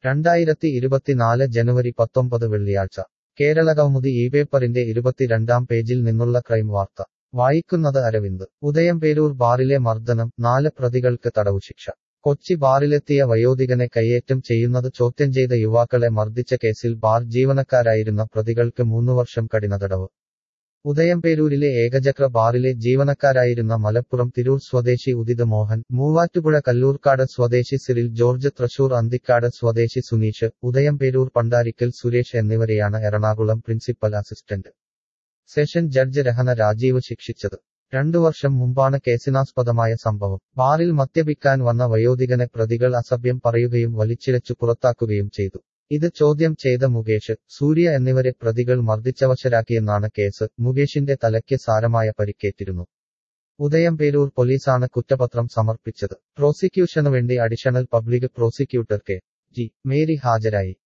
രണ്ടായിരത്തി ഇരുപത്തിനാല് ജനുവരി പത്തൊമ്പത് വെള്ളിയാഴ്ച കേരള കൗമുദി ഈ പേപ്പറിന്റെ ഇരുപത്തിരണ്ടാം പേജിൽ നിന്നുള്ള ക്രൈം വാർത്ത വായിക്കുന്നത് അരവിന്ദ് ഉദയംപേരൂർ ബാറിലെ മർദ്ദനം നാല് പ്രതികൾക്ക് തടവു ശിക്ഷ കൊച്ചി ബാറിലെത്തിയ വയോധികനെ കയ്യേറ്റം ചെയ്യുന്നത് ചോദ്യം ചെയ്ത യുവാക്കളെ മർദ്ദിച്ച കേസിൽ ബാർ ജീവനക്കാരായിരുന്ന പ്രതികൾക്ക് മൂന്നുവർഷം കഠിന തടവ് ഉദയംപേരൂരിലെ ഏകചക്ര ബാറിലെ ജീവനക്കാരായിരുന്ന മലപ്പുറം തിരൂർ സ്വദേശി ഉദിത് മോഹൻ മൂവാറ്റുപുഴ കല്ലൂർക്കാട് സ്വദേശി സിറിൽ ജോർജ് തൃശൂർ അന്തിക്കാട് സ്വദേശി സുനീഷ് ഉദയംപേരൂർ പണ്ടാരിക്കൽ സുരേഷ് എന്നിവരെയാണ് Ernakulam principal assistant session judge Rehana Rajeev ശിക്ഷിച്ചത് രണ്ടു വർഷം മുമ്പാണ് കേസിനാസ്പദമായ സംഭവം ബാറിൽ മദ്യപിക്കാൻ വന്ന വയോധികനെ പ്രതികൾ അസഭ്യം പറയുകയും വലിച്ചിഴച്ചു പുറത്താക്കുകയും ചെയ്തു ഇത് ചോദ്യം ചെയ്ത മുകേഷ് സൂര്യ എന്നിവരെ പ്രതികൾ മർദ്ദിച്ചവശരാക്കിയെന്നാണ് കേസ് മുകേഷിന്റെ തലയ്ക്ക് സാരമായ പരിക്കേറ്റിരുന്നു ഉദയംപേരൂർ പോലീസാണ് കുറ്റപത്രം സമർപ്പിച്ചത് പ്രോസിക്യൂഷനു വേണ്ടി additional public prosecutor K G Mary ഹാജരായി